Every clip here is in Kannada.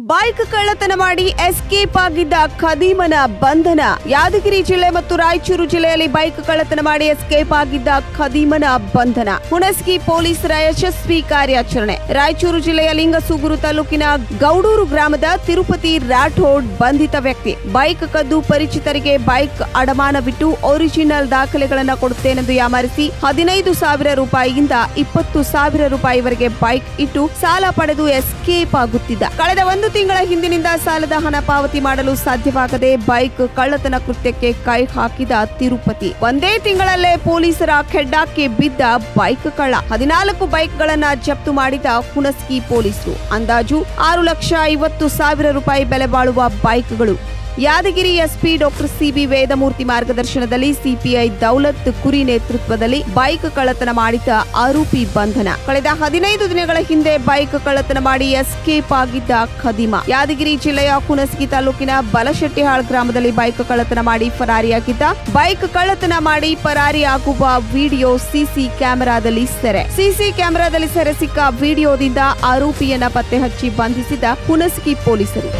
ಬೈಕ್ ಕಳ್ಳತನ ಮಾಡಿ ಎಸ್ಕೇಪ್ ಆಗಿದ್ದ ಖದೀಮನ ಬಂಧನ ಯಾದಗಿರಿ ಜಿಲ್ಲೆ ಮತ್ತು ರಾಯಚೂರು ಜಿಲ್ಲೆಯಲ್ಲಿ ಬೈಕ್ ಕಳ್ಳತನ ಮಾಡಿ ಎಸ್ಕೇಪ್ ಆಗಿದ್ದ ಖದೀಮನ ಬಂಧನ ಹುಣಸ್ಗಿ ಪೊಲೀಸರ ಯಶಸ್ವಿ ಕಾರ್ಯಾಚರಣೆ ರಾಯಚೂರು ಜಿಲ್ಲೆಯ ಲಿಂಗಸೂಗೂರು ತಾಲೂಕಿನ ಗೌಡೂರು ಗ್ರಾಮದ ತಿರುಪತಿ ರಾಠೋಡ್ ಬಂಧಿತ ವ್ಯಕ್ತಿ ಬೈಕ್ ಕದ್ದು ಪರಿಚಿತರಿಗೆ ಬೈಕ್ ಅಡಮಾನವಿಟ್ಟು ಒರಿಜಿನಲ್ ದಾಖಲೆಗಳನ್ನ ಕೊಡುತ್ತೇನೆಂದು ಯಾಮಾರಿಸಿ ಹದಿನೈದು ಸಾವಿರ ರೂಪಾಯಿಯಿಂದ ಇಪ್ಪತ್ತು ಸಾವಿರ ರೂಪಾಯಿವರೆಗೆ ಬೈಕ್ ಇಟ್ಟು ಸಾಲ ಪಡೆದು ಎಸ್ಕೇಪ್ ಆಗುತ್ತಿದ್ದ ಕಳೆದ ಒಂದು ತಿಂಗಳ ಹಿಂದಿನಿಂದ ಸಾಲದ ಹಣ ಪಾವತಿ ಮಾಡಲು ಸಾಧ್ಯವಾಗದೆ ಬೈಕ್ ಕಳ್ಳತನ ಕೃತ್ಯಕ್ಕೆ ಕೈ ಹಾಕಿದ ತಿರುಪತಿ ಒಂದೇ ತಿಂಗಳಲ್ಲೇ ಪೊಲೀಸರ ಖೆಡ್ಡಾಕ್ಕೆ ಬಿದ್ದ ಬೈಕ್ ಕಳ್ಳ ಹದಿನಾಲ್ಕು ಬೈಕ್ಗಳನ್ನ ಜಪ್ತು ಮಾಡಿದ ಹುಣಸ್ಗಿ ಪೊಲೀಸರು ಅಂದಾಜು ಆರು ಲಕ್ಷ ಐವತ್ತು ಸಾವಿರ ರೂಪಾಯಿ ಬೆಲೆ ಬಾಳುವ ಬೈಕ್ಗಳು Yadgir SP doctor CB Vedamurthy ಮಾರ್ಗದರ್ಶನದಲ್ಲಿ ಸಿಪಿಐ ದೌಲತ್ ಕುರಿ ನೇತೃತ್ವದಲ್ಲಿ ಬೈಕ್ ಕಳ್ಳತನ ಮಾಡಿದ ಆರೋಪಿ ಬಂಧನ ಕಳೆದ ಹದಿನೈದು ದಿನಗಳ ಹಿಂದೆ ಬೈಕ್ ಕಳ್ಳತನ ಮಾಡಿ ಎಸ್ಕೇಪ್ ಆಗಿದ್ದ ಖದೀಮ ಯಾದಗಿರಿ ಜಿಲ್ಲೆಯ ಹುಣಸಗಿ ತಾಲೂಕಿನ ಬಲಶೆಟ್ಟಿಹಾಳ್ ಗ್ರಾಮದಲ್ಲಿ ಬೈಕ್ ಕಳ್ಳತನ ಮಾಡಿ ಫರಾರಿಯಾಗಿದ್ದ ಬೈಕ್ ಕಳ್ಳತನ ಮಾಡಿ ಪರಾರಿಯಾಗುವ ವಿಡಿಯೋ ಸಿಸಿ ಕ್ಯಾಮೆರಾದಲ್ಲಿ ಸೆರೆ ಸಿಸಿ ಕ್ಯಾಮೆರಾದಲ್ಲಿ ಸೆರೆ ಸಿಕ್ಕ ವಿಡಿಯೋದಿಂದ ಆರೋಪಿಯನ್ನ ಪತ್ತೆ ಹಚ್ಚಿ ಬಂಧಿಸಿದ ಹುಣಸಗಿ ಪೊಲೀಸರು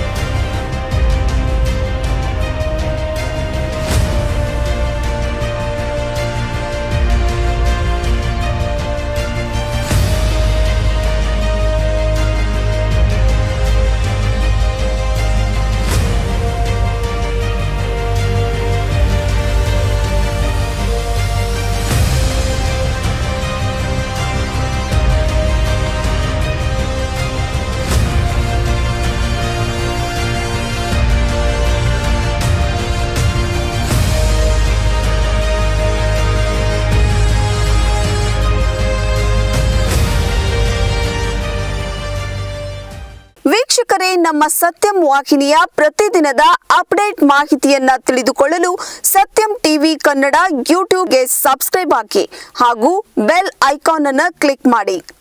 ವೀಕ್ಷಕರೇ ನಮ್ಮ ಸತ್ಯಂ ವಾಹಿನಿಯ ಪ್ರತಿದಿನದ ಅಪ್ಡೇಟ್ ಮಾಹಿತಿಯನ್ನ ತಿಳಿದುಕೊಳ್ಳಲು ಸತ್ಯಂ ಟಿವಿ ಕನ್ನಡ ಯೂಟ್ಯೂಬ್ಗೆ ಸಬ್ಸ್ಕ್ರೈಬ್ ಹಾಕಿ ಹಾಗೂ ಬೆಲ್ ಐಕಾನ್ ಅನ್ನು ಕ್ಲಿಕ್ ಮಾಡಿ